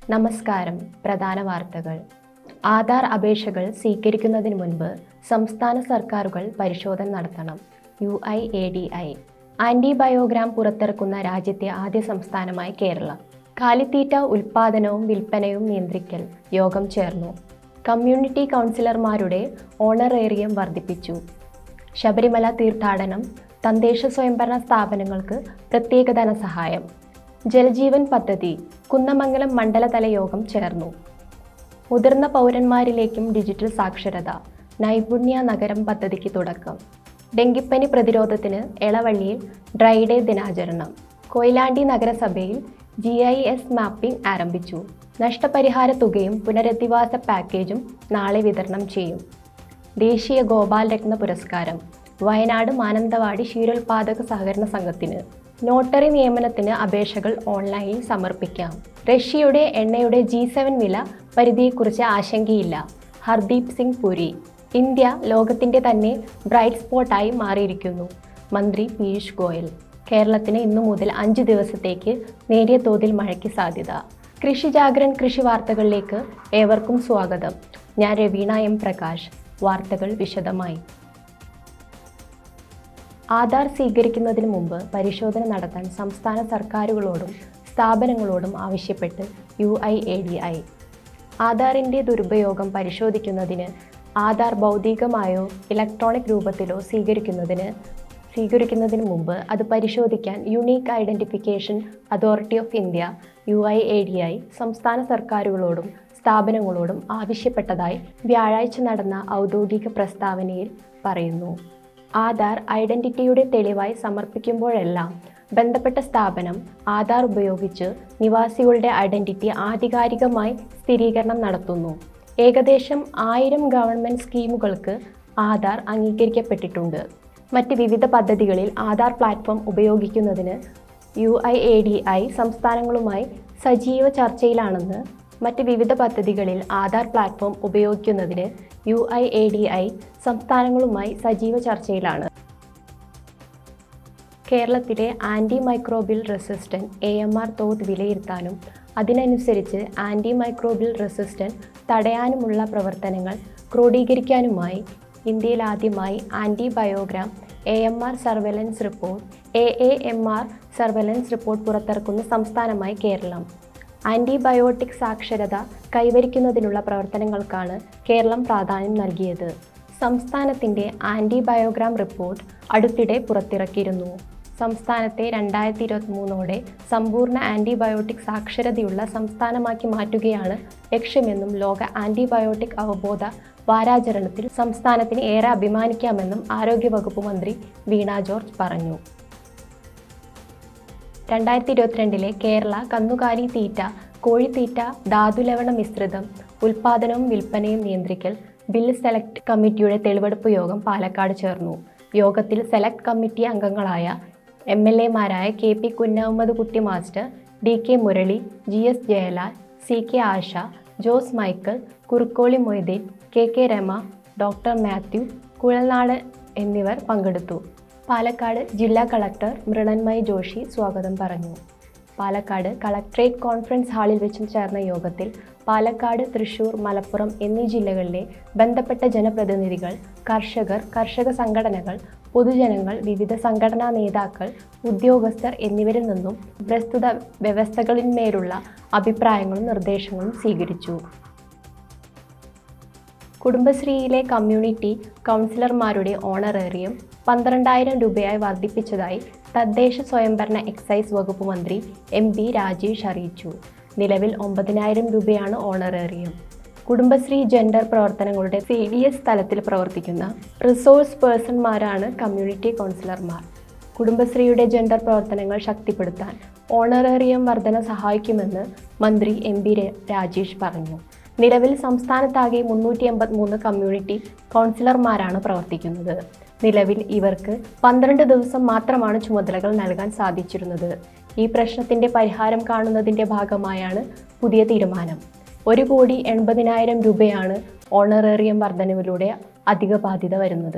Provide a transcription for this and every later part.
നമസ്കാരം പ്രധാന വാർത്തകൾ ആധാർ അപേക്ഷകൾ സ്വീകരിക്കുന്നതിന് മുൻപ് സംസ്ഥാന സർക്കാരുകൾ പരിശോധന നടത്തണം U I D A I antibiogram പുറത്തിറക്കുന്ന രാജ്യത്തെ ആദ്യ സംസ്ഥാനമായി കേരളം കാലിത്തീറ്റ ഉൽപ്പാദനവും വിൽപ്പനയും നിയന്ത്രിക്കൽ യോഗം ചേർന്നു കമ്മ്യൂണിറ്റി കൗൺസിലർമാരുടെ ഓണറേറിയം വർദ്ധിപ്പിച്ചു ശബരിമല തീർത്ഥാടനം തദ്ദേശ സ്വയംഭരണ സ്ഥാപനങ്ങൾക്ക് പ്രത്യേക ധനസഹായം ജലജീവൻ പദ്ധതി കുന്നമംഗലം മണ്ഡലതല യോഗം ചേർന്നു മുതിർന്ന പൗരന്മാരിലേക്കും ഡിജിറ്റൽ സാക്ഷരത നൈപുണ്യ നഗരം പദ്ധതിക്ക് തുടക്കം ഡെങ്കിപ്പനി പ്രതിരോധത്തിന് എളവള്ളിയിൽ ഡ്രൈ ഡേ ദിനാചരണം കൊയിലാണ്ടി നഗരസഭയിൽ ജി ഐ എസ് മാപ്പിംഗ് ആരംഭിച്ചു നഷ്ടപരിഹാര തുകയും പുനരധിവാസ പാക്കേജും നാളെ വിതരണം ചെയ്യും ദേശീയ ഗോപാൽ രത്ന പുരസ്കാരം വയനാട് മാനന്തവാടി ക്ഷീരോത്പാദക സഹകരണ സംഘത്തിന് നോട്ടറി നിയമനത്തിന് അപേക്ഷകൾ ഓൺലൈനിൽ സമർപ്പിക്കാം റഷ്യയുടെ എണ്ണയുടെ ജി സെവൻ വില പരിധിയെക്കുറിച്ച് ആശങ്കയില്ല ഹർദീപ് സിംഗ് പുരി ഇന്ത്യ ലോകത്തിന്റെ തന്നെ ബ്രൈറ്റ് സ്പോട്ടായി മാറിയിരിക്കുന്നു മന്ത്രി പീയൂഷ് ഗോയൽ കേരളത്തിന് ഇന്നു മുതൽ അഞ്ച് ദിവസത്തേക്ക് നേരിയ തോതിൽ മഴയ്ക്ക് സാധ്യത കൃഷി ജാഗരൺ കൃഷി വാർത്തകളിലേക്ക് ഏവർക്കും സ്വാഗതം ഞാൻ രവീണ എം പ്രകാശ് വാർത്തകൾ വിശദമായി ആധാർ സ്വീകരിക്കുന്നതിന് മുമ്പ് പരിശോധന നടത്താൻ സംസ്ഥാന സർക്കാരുകളോടും സ്ഥാപനങ്ങളോടും ആവശ്യപ്പെട്ട് U I D A I ആധാറിൻ്റെ ദുരുപയോഗം പരിശോധിക്കുന്നതിന് ആധാർ ഭൗതികമായോ ഇലക്ട്രോണിക് രൂപത്തിലോ സ്വീകരിക്കുന്നതിന് സ്വീകരിക്കുന്നതിന് മുമ്പ് അത് പരിശോധിക്കാൻ unique identification authority of India U I D A I സംസ്ഥാന സർക്കാരുകളോടും സ്ഥാപനങ്ങളോടും ആവശ്യപ്പെട്ടതായി വ്യാഴാഴ്ച നടന്ന ഔദ്യോഗിക പ്രസ്താവനയിൽ പറയുന്നു ആധാർ ഐഡന്റിറ്റിയുടെ തെളിവായി സമർപ്പിക്കുമ്പോഴെല്ലാം ബന്ധപ്പെട്ട സ്ഥാപനം ആധാർ ഉപയോഗിച്ച് നിവാസികളുടെ ഐഡന്റിറ്റി ആധികാരികമായി സ്ഥിരീകരണം നടത്തുന്നു ഏകദേശം ആയിരം ഗവൺമെൻറ് സ്കീമുകൾക്ക് ആധാർ അംഗീകരിക്കപ്പെട്ടിട്ടുണ്ട് മറ്റ് വിവിധ പദ്ധതികളിൽ ആധാർ പ്ലാറ്റ്ഫോം ഉപയോഗിക്കുന്നതിന് U I D A I സംസ്ഥാനങ്ങളുമായി സജീവ ചർച്ചയിലാണെന്ന് മറ്റ് വിവിധ പദ്ധതികളിൽ ആധാർ പ്ലാറ്റ്ഫോം ഉപയോഗിക്കുന്നതിന് U I D A I സംസ്ഥാനങ്ങളുമായി സജീവ ചർച്ചയിലാണ് കേരളത്തിലെ antimicrobial resistant A M R തോത് വിലയിരുത്താനും അതിനനുസരിച്ച് ആൻറ്റി മൈക്രോബിൽ റെസിസ്റ്റൻറ്റ് തടയാനുമുള്ള പ്രവർത്തനങ്ങൾ ക്രോഡീകരിക്കാനുമായി ഇന്ത്യയിൽ ആദ്യമായി antibiogram A M R surveillance report A A M R surveillance report പുറത്തിറക്കുന്ന സംസ്ഥാനമായി കേരളം ആൻറ്റിബയോട്ടിക് സാക്ഷരത കൈവരിക്കുന്നതിനുള്ള പ്രവർത്തനങ്ങൾക്കാണ് കേരളം പ്രാധാന്യം നൽകിയത് സംസ്ഥാനത്തിൻ്റെ ആൻറ്റിബയോഗ്രാം റിപ്പോർട്ട് അടുത്തിടെ പുറത്തിറക്കിയിരുന്നു സംസ്ഥാനത്തെ രണ്ടായിരത്തി ഇരുപത്തി മൂന്നോടെ സമ്പൂർണ്ണ ആൻറ്റിബയോട്ടിക് സാക്ഷരതയുള്ള സംസ്ഥാനമാക്കി മാറ്റുകയാണ് ലക്ഷ്യമെന്നും ലോക ആൻറ്റിബയോട്ടിക് അവബോധ വാരാചരണത്തിൽ സംസ്ഥാനത്തിന് ഏറെ അഭിമാനിക്കാമെന്നും ആരോഗ്യവകുപ്പ് മന്ത്രി വീണ ജോർജ് പറഞ്ഞു രണ്ടായിരത്തി ഇരുപത്തിരണ്ടിലെ കേരള കന്നുകാലി തീറ്റ കോഴിത്തീറ്റ ധാതുലവണ മിശ്രിതം ഉൽപാദനവും വിൽപ്പനയും നിയന്ത്രിക്കൽ ബിൽ സെലക്ട് കമ്മിറ്റിയുടെ തെളിവെടുപ്പ് യോഗം പാലക്കാട് ചേർന്നു യോഗത്തിൽ സെലക്ട് കമ്മിറ്റി അംഗങ്ങളായ എം എൽ എമാരായ K P Kunhahammad Kutty master D K Murali G S Jayalal C K Asha Jose Michael Kurukkoli Moideen K K Rama doctor Mathew Kuzhalnad എന്നിവർ പങ്കെടുത്തു പാലക്കാട് ജില്ലാ കളക്ടർ മൃണന്മയി ജോഷി സ്വാഗതം പറഞ്ഞു പാലക്കാട് കളക്ട്രേറ്റ് കോൺഫറൻസ് ഹാളിൽ വെച്ച് ചേർന്ന യോഗത്തിൽ പാലക്കാട് തൃശൂർ മലപ്പുറം എന്നീ ജില്ലകളിലെ ബന്ധപ്പെട്ട ജനപ്രതിനിധികൾ കർഷകർ കർഷക സംഘടനകൾ പൊതുജനങ്ങൾ വിവിധ സംഘടനാ നേതാക്കൾ ഉദ്യോഗസ്ഥർ എന്നിവരിൽ നിന്നും പ്രസ്തുത വ്യവസ്ഥകളിന്മേലുള്ള അഭിപ്രായങ്ങളും നിർദ്ദേശങ്ങളും സ്വീകരിച്ചു കുടുംബശ്രീയിലെ കമ്മ്യൂണിറ്റി കൗൺസിലർമാരുടെ ഓണറേറിയം പന്ത്രണ്ടായിരം രൂപയായി വർദ്ധിപ്പിച്ചതായി തദ്ദേശ സ്വയംഭരണ എക്സൈസ് വകുപ്പ് മന്ത്രി എം പി രാജേഷ് അറിയിച്ചു നിലവിൽ ഒമ്പതിനായിരം രൂപയാണ് ഓണറേറിയം കുടുംബശ്രീ ജെൻഡർ പ്രവർത്തനങ്ങളുടെ സി ഡി എസ് തലത്തിൽ പ്രവർത്തിക്കുന്ന റിസോഴ്സ് പേഴ്സൺമാരാണ് കമ്മ്യൂണിറ്റി കൗൺസിലർമാർ കുടുംബശ്രീയുടെ ജെൻഡർ പ്രവർത്തനങ്ങൾ ശക്തിപ്പെടുത്താൻ ഓണറേറിയം വർധന സഹായിക്കുമെന്ന് മന്ത്രി എം പി രാജേഷ് പറഞ്ഞു നിലവിൽ സംസ്ഥാനത്താകെ മുന്നൂറ്റി എൺപത്തിമൂന്ന് കമ്മ്യൂണിറ്റി കൗൺസിലർമാരാണ് പ്രവർത്തിക്കുന്നത് നിലവിൽ ഇവർക്ക് പന്ത്രണ്ട് ദിവസം മാത്രമാണ് ചുമതലകൾ നൽകാൻ സാധിച്ചിരുന്നത് ഈ പ്രശ്നത്തിന്റെ പരിഹാരം കാണുന്നതിന്റെ ഭാഗമായാണ് പുതിയ തീരുമാനം ഒരു കോടി എൺപതിനായിരം രൂപയാണ് ഓണറേറിയം വർധനവിലൂടെ അധിക ബാധ്യത വരുന്നത്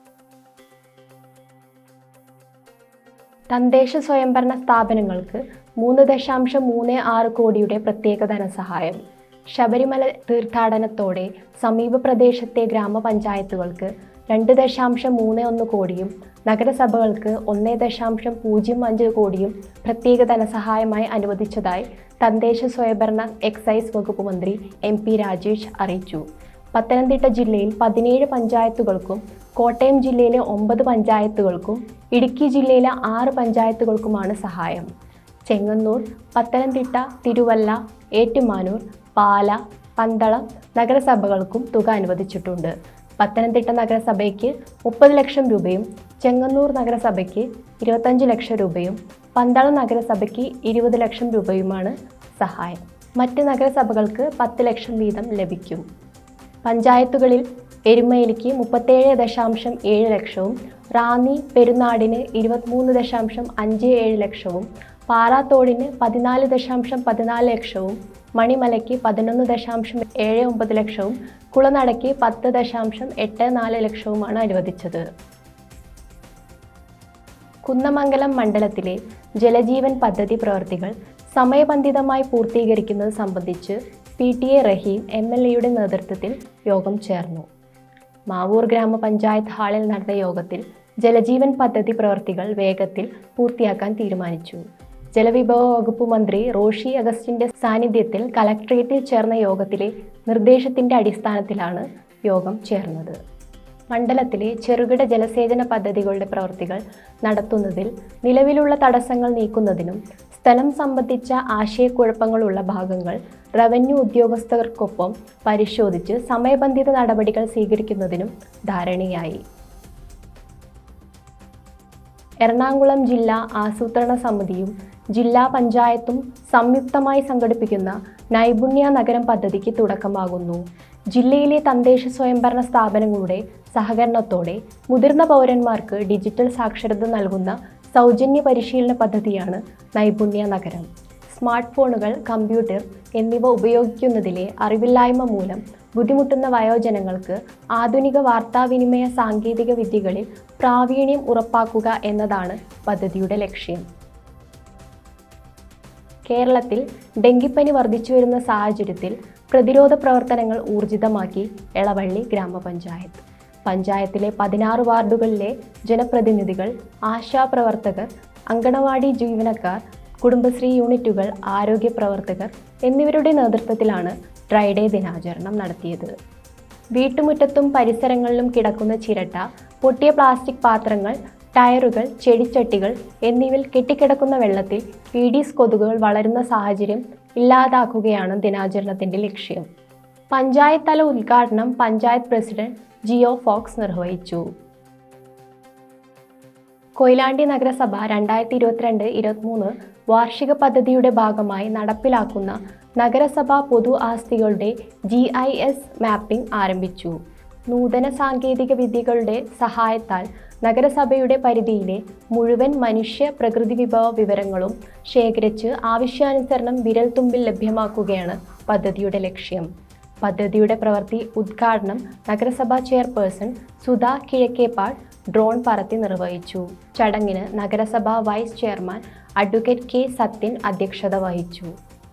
തദ്ദേശ സ്വയംഭരണ സ്ഥാപനങ്ങൾക്ക് മൂന്ന് ദശാംശം മൂന്ന് ആറ് കോടിയുടെ പ്രത്യേക ധനസഹായം ശബരിമല തീർത്ഥാടനത്തോടെ സമീപ പ്രദേശത്തെ ഗ്രാമപഞ്ചായത്തുകൾക്ക് രണ്ട് ദശാംശം മൂന്ന് ഒന്ന് കോടിയും നഗരസഭകൾക്ക് ഒന്ന് ദശാംശം പൂജ്യം അഞ്ച് കോടിയും പ്രത്യേക ധനസഹായമായി അനുവദിച്ചതായി തദ്ദേശ സ്വയംഭരണ എക്സൈസ് വകുപ്പ് മന്ത്രി എം പി രാജേഷ് അറിയിച്ചു പത്തനംതിട്ട ജില്ലയിൽ പതിനേഴ് പഞ്ചായത്തുകൾക്കും കോട്ടയം ജില്ലയിലെ ഒമ്പത് പഞ്ചായത്തുകൾക്കും ഇടുക്കി ജില്ലയിലെ ആറ് പഞ്ചായത്തുകൾക്കുമാണ് സഹായം ചെങ്ങന്നൂർ പത്തനംതിട്ട തിരുവല്ല ഏറ്റുമാനൂർ പാല പന്തളം നഗരസഭകൾക്കും തുക അനുവദിച്ചിട്ടുണ്ട് പത്തനംതിട്ട നഗരസഭയ്ക്ക് മുപ്പത് ലക്ഷം രൂപയും ചെങ്ങന്നൂർ നഗരസഭയ്ക്ക് ഇരുപത്തഞ്ച് ലക്ഷം രൂപയും പന്തളം നഗരസഭയ്ക്ക് ഇരുപത് ലക്ഷം രൂപയുമാണ് സഹായം മറ്റ് നഗരസഭകൾക്ക് പത്ത് ലക്ഷം വീതം ലഭിക്കും പഞ്ചായത്തുകളിൽ എരുമേലിക്ക് മുപ്പത്തേഴ് ദശാംശം ഏഴ് ലക്ഷവും റാന്നി പെരുന്നാടിന് ഇരുപത്തിമൂന്ന് ദശാംശം അഞ്ച് ഏഴ് ലക്ഷവും പാറാത്തോടിന് പതിനാല് ദശാംശം പതിനാല് ലക്ഷവും മണിമലയ്ക്ക് പതിനൊന്ന് ദശാംശം ഏഴ് ഒമ്പത് ലക്ഷവും കുളനടയ്ക്ക് പത്ത് ദശാംശം എട്ട് നാല് ലക്ഷവുമാണ് അനുവദിച്ചത് കുന്നമംഗലം മണ്ഡലത്തിലെ ജലജീവൻ പദ്ധതി പ്രവൃത്തികൾ സമയബന്ധിതമായി പൂർത്തീകരിക്കുന്നത് സംബന്ധിച്ച് P T A Rahim M L എയുടെ നേതൃത്വത്തിൽ യോഗം ചേർന്നു മാവൂർ ഗ്രാമപഞ്ചായത്ത് ഹാളിൽ നടന്ന യോഗത്തിൽ ജലജീവൻ പദ്ധതി പ്രവൃത്തികൾ വേഗത്തിൽ പൂർത്തിയാക്കാൻ തീരുമാനിച്ചു ജലവിഭവ വകുപ്പ് മന്ത്രി റോഷി അഗസ്റ്റിന്റെ സാന്നിധ്യത്തിൽ കലക്ട്രേറ്റിൽ ചേർന്ന യോഗത്തിലെ നിർദ്ദേശത്തിന്റെ അടിസ്ഥാനത്തിലാണ് യോഗം ചേർന്നത് മണ്ഡലത്തിലെ ചെറുകിട ജലസേചന പദ്ധതികളുടെ പ്രവൃത്തികൾ നടത്തുന്നതിൽ നിലവിലുള്ള തടസ്സങ്ങൾ നീക്കുന്നതിനും സ്ഥലം സംബന്ധിച്ച ആശയക്കുഴപ്പങ്ങളുള്ള ഭാഗങ്ങൾ റവന്യൂ ഉദ്യോഗസ്ഥർക്കൊപ്പം പരിശോധിച്ച് സമയബന്ധിത നടപടികൾ സ്വീകരിക്കുന്നതിനും ധാരണയായി എറണാകുളം ജില്ലാ ആസൂത്രണ സമിതിയും ജില്ലാ പഞ്ചായത്തും സംയുക്തമായി സംഘടിപ്പിക്കുന്ന നൈപുണ്യ നഗരം പദ്ധതിക്ക് തുടക്കമാകുന്നു ജില്ലയിലെ തദ്ദേശ സ്വയംഭരണ സ്ഥാപനങ്ങളുടെ സഹകരണത്തോടെ മുതിർന്ന പൗരന്മാർക്ക് ഡിജിറ്റൽ സാക്ഷരത നൽകുന്ന സൗജന്യ പരിശീലന പദ്ധതിയാണ് നൈപുണ്യ നഗരം സ്മാർട്ട് ഫോണുകൾ കമ്പ്യൂട്ടർ എന്നിവ ഉപയോഗിക്കുന്നതിലെ അറിവില്ലായ്മ മൂലം ബുദ്ധിമുട്ടുന്ന വയോജനങ്ങൾക്ക് ആധുനിക വാർത്താവിനിമയ സാങ്കേതിക വിദ്യകളിൽ പ്രാവീണ്യം ഉറപ്പാക്കുക എന്നതാണ് പദ്ധതിയുടെ ലക്ഷ്യം കേരളത്തിൽ ഡെങ്കിപ്പനി വർദ്ധിച്ചുവരുന്ന സാഹചര്യത്തിൽ പ്രതിരോധ പ്രവർത്തനങ്ങൾ ഊർജിതമാക്കി എളവള്ളി ഗ്രാമപഞ്ചായത്ത് പഞ്ചായത്തിലെ പതിനാറ് വാർഡുകളിലെ ജനപ്രതിനിധികൾ ആശാപ്രവർത്തകർ അങ്കണവാടി ജീവനക്കാർ കുടുംബശ്രീ യൂണിറ്റുകൾ ആരോഗ്യ പ്രവർത്തകർ എന്നിവരുടെ നേതൃത്വത്തിലാണ് ഡ്രൈഡേ ദിനാചരണം നടത്തിയത് വീട്ടുമുറ്റത്തും പരിസരങ്ങളിലും കിടക്കുന്ന ചിരട്ട പൊട്ടിയ പ്ലാസ്റ്റിക് പാത്രങ്ങൾ ടയറുകൾ ചെടിച്ചട്ടികൾ എന്നിവയിൽ കെട്ടിക്കിടക്കുന്ന വെള്ളത്തിൽ ഈഡീസ് കൊതുകുകൾ വളരുന്ന സാഹചര്യം ഇല്ലാതാക്കുകയാണ് ദിനാചരണത്തിന്റെ ലക്ഷ്യം പഞ്ചായത്ത് തല ഉദ്ഘാടനം പഞ്ചായത്ത് പ്രസിഡന്റ് ജിയോ ഫോക്സ് നിർവഹിച്ചു കൊയിലാണ്ടി നഗരസഭ രണ്ടായിരത്തി ഇരുപത്തിരണ്ട് ഇരുപത്തിമൂന്ന് വാർഷിക പദ്ധതിയുടെ ഭാഗമായി നടപ്പിലാക്കുന്ന നഗരസഭാ പൊതു ആസ്തികളുടെ ജി ഐ എസ് മാപ്പിംഗ് ആരംഭിച്ചു നൂതന സാങ്കേതിക വിദ്യകളുടെ സഹായത്താൽ നഗരസഭയുടെ പരിധിയിലെ മുഴുവൻ മനുഷ്യ പ്രകൃതി വിഭവ വിവരങ്ങളും ശേഖരിച്ച് ആവശ്യാനുസരണം വിരൽത്തുമ്പിൽ ലഭ്യമാക്കുകയാണ് പദ്ധതിയുടെ ലക്ഷ്യം പദ്ധതിയുടെ പ്രവൃത്തി ഉദ്ഘാടനം നഗരസഭാ ചെയർപേഴ്സൺ സുധാ കിഴക്കേപ്പാട് ഡ്രോൺ പറത്തി നിർവഹിച്ചു ചടങ്ങിന് നഗരസഭാ vice chairman advocate K Sathyan അധ്യക്ഷത വഹിച്ചു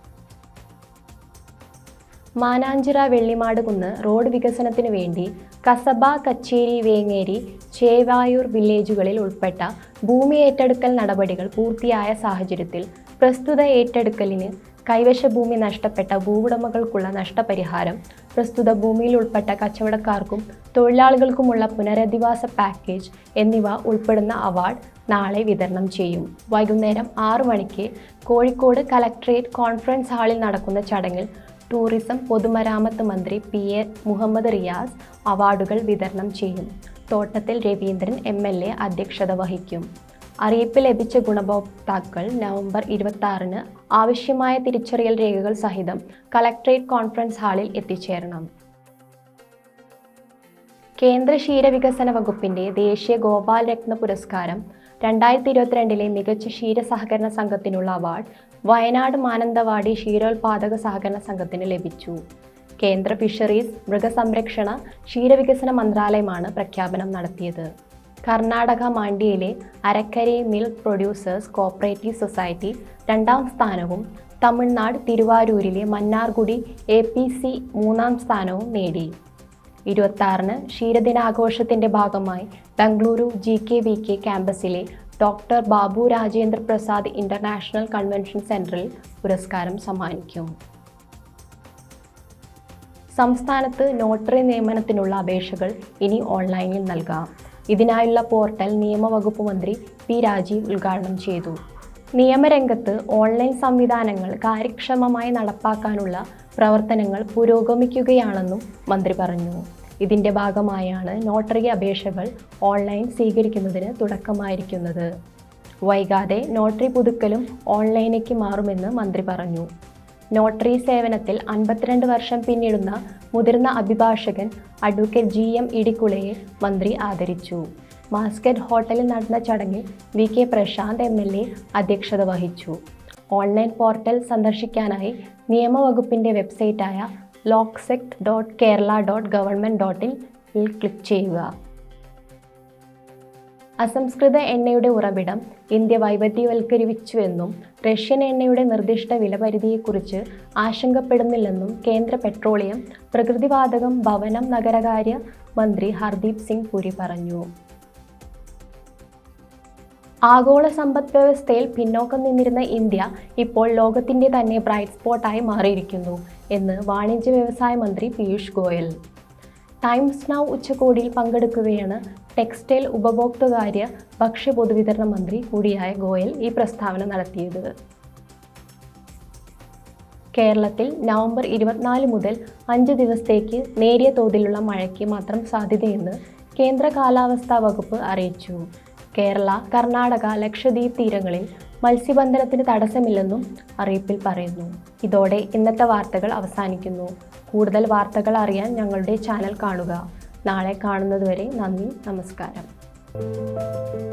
മാനാഞ്ചിറ വെള്ളിമാട് കുന്ന് റോഡ് വികസനത്തിനു വേണ്ടി കസബ കച്ചേരി വേങ്ങേരി ചേവായൂർ വില്ലേജുകളിൽ ഉൾപ്പെട്ട ഭൂമി ഏറ്റെടുക്കൽ നടപടികൾ പൂർത്തിയായ സാഹചര്യത്തിൽ പ്രസ്തുത ഏറ്റെടുക്കലിന് കൈവശ ഭൂമി നഷ്ടപ്പെട്ട ഭൂവുടമകൾക്കുള്ള നഷ്ടപരിഹാരം പ്രസ്തുത ഭൂമിയിൽ ഉൾപ്പെട്ട കച്ചവടക്കാർക്കും തൊഴിലാളികൾക്കുമുള്ള പുനരധിവാസ പാക്കേജ് എന്നിവ ഉൾപ്പെടുന്ന അവാർഡ് നാളെ വിതരണം ചെയ്യും വൈകുന്നേരം ആറു മണിക്ക് കോഴിക്കോട് കലക്ട്രേറ്റ് കോൺഫറൻസ് ഹാളിൽ നടക്കുന്ന ചടങ്ങിൽ ടൂറിസം പൊതുമരാമത്ത് മന്ത്രി പി എ മുഹമ്മദ് റിയാസ് അവാർഡുകൾ വിതരണം ചെയ്യും തോട്ടത്തിൽ രവീന്ദ്രൻ എം എൽ എ അധ്യക്ഷത വഹിക്കും അറിയിപ്പ് ലഭിച്ച ഗുണഭോക്താക്കൾ നവംബർ ഇരുപത്തി ആറിന് ആവശ്യമായ തിരിച്ചറിയൽ രേഖകൾ സഹിതം കളക്ട്രേറ്റ് കോൺഫറൻസ് ഹാളിൽ എത്തിച്ചേരണം കേന്ദ്ര ക്ഷീരവികസന വകുപ്പിന്റെ ദേശീയ ഗോപാൽ രത്ന പുരസ്കാരം രണ്ടായിരത്തി ഇരുപത്തിരണ്ടിലെ മികച്ച ക്ഷീര സഹകരണ സംഘത്തിനുള്ള അവാർഡ് വയനാട് മാനന്തവാടി ക്ഷീരോത്പാദക സഹകരണ സംഘത്തിന് ലഭിച്ചു കേന്ദ്ര ഫിഷറീസ് മൃഗസംരക്ഷണ ക്ഷീരവികസന മന്ത്രാലയമാണ് പ്രഖ്യാപനം നടത്തിയത് കർണാടക മാണ്ഡ്യയിലെ Arakkare milk producers cooperative society രണ്ടാം സ്ഥാനവും തമിഴ്നാട് തിരുവാരൂരിലെ മന്നാർഗുഡി എ പി സി മൂന്നാം സ്ഥാനവും നേടി ഇരുപത്താറിന് ക്ഷീരദിനാഘോഷത്തിന്റെ ഭാഗമായി Bengaluru G K V K ക്യാമ്പസിലെ doctor Babu Rajendra Prasad international convention സെന്ററിൽ പുരസ്കാരം സമ്മാനിക്കും സംസ്ഥാനത്ത് നോട്ടറി നിയമനത്തിനുള്ള അപേക്ഷകൾ ഇനി ഓൺലൈനിൽ നൽകാം ഇതിനായുള്ള പോർട്ടൽ നിയമവകുപ്പ് മന്ത്രി പി രാജീവ് ഉദ്ഘാടനം ചെയ്തു നിയമരംഗത്ത് ഓൺലൈൻ സംവിധാനങ്ങൾ കാര്യക്ഷമമായി നടപ്പാക്കാനുള്ള പ്രവർത്തനങ്ങൾ പുരോഗമിക്കുകയാണെന്നും മന്ത്രി പറഞ്ഞു ഇതിന്റെ ഭാഗമായാണ് നോട്ടറി അപേക്ഷകൾ ഓൺലൈൻ സ്വീകരിക്കുന്നതിന് തുടക്കമായിരിക്കുന്നത് വൈകാതെ നോട്ടറി പുതുക്കലും ഓൺലൈനേക്ക് മാറുമെന്ന് മന്ത്രി പറഞ്ഞു നോട്ടറി സേവനത്തിൽ അൻപത്തിരണ്ട് വർഷം പിന്നിടുന്ന മുതിർന്ന അഭിഭാഷകൻ അഡ്വക്കേറ്റ് ജി എം ഇടിക്കുളയെ മന്ത്രി ആദരിച്ചു മാസ്കറ്റ് ഹോട്ടലിൽ നടന്ന ചടങ്ങിൽ V K Prashanth M L A അധ്യക്ഷത വഹിച്ചു ഓൺലൈൻ പോർട്ടൽ സന്ദർശിക്കാനായി നിയമവകുപ്പിൻ്റെ വെബ്സൈറ്റായ lawsect dot Kerala dot government dot in click ചെയ്യുക അസംസ്കൃത എണ്ണയുടെ ഉറവിടം ഇന്ത്യ വൈവിധ്യവൽക്കരിച്ചുവെന്നും റഷ്യൻ എണ്ണയുടെ നിർദ്ദിഷ്ട വിലപരിധിയെക്കുറിച്ച് ആശങ്കപ്പെടുന്നില്ലെന്നും കേന്ദ്ര പെട്രോളിയം പ്രകൃതിവാതകം ഭവനം നഗരകാര്യ മന്ത്രി ഹർദീപ് സിംഗ് പുരി പറഞ്ഞു ആഗോള സമ്പദ് വ്യവസ്ഥയിൽ പിന്നോക്കം നിന്നിരുന്ന ഇന്ത്യ ഇപ്പോൾ ലോകത്തിൻ്റെ തന്നെ ബ്രൈറ്റ് സ്പോട്ടായി മാറിയിരിക്കുന്നു എന്ന് വാണിജ്യ വ്യവസായ മന്ത്രി പീയൂഷ് ഗോയൽ ടൈംസ് നൗ ഉച്ചകോടിയിൽ പങ്കെടുക്കുകയാണ് ടെക്സ്റ്റൈൽ ഉപഭോക്തൃകാര്യ ഭക്ഷ്യ പൊതുവിതരണ മന്ത്രി കൂടിയായ ഗോയൽ ഈ പ്രസ്താവന നടത്തിയത് കേരളത്തിൽ നവംബർ ഇരുപത്തിനാല് മുതൽ അഞ്ച് ദിവസത്തേക്ക് നേരിയ തോതിലുള്ള മഴയ്ക്ക് മാത്രം സാധ്യതയെന്ന് കേന്ദ്ര കാലാവസ്ഥാ വകുപ്പ് അറിയിച്ചു കേരള കർണാടക ലക്ഷദ്വീപ് തീരങ്ങളിൽ മത്സ്യബന്ധനത്തിന് തടസ്സമില്ലെന്നും അറിയിപ്പിൽ പറയുന്നു ഇതോടെ ഇന്നത്തെ വാർത്തകൾ അവസാനിക്കുന്നു കൂടുതൽ വാർത്തകൾ അറിയാൻ ഞങ്ങളുടെ ചാനൽ കാണുക നാളെ കാണുന്നതുവരെ നന്ദി നമസ്കാരം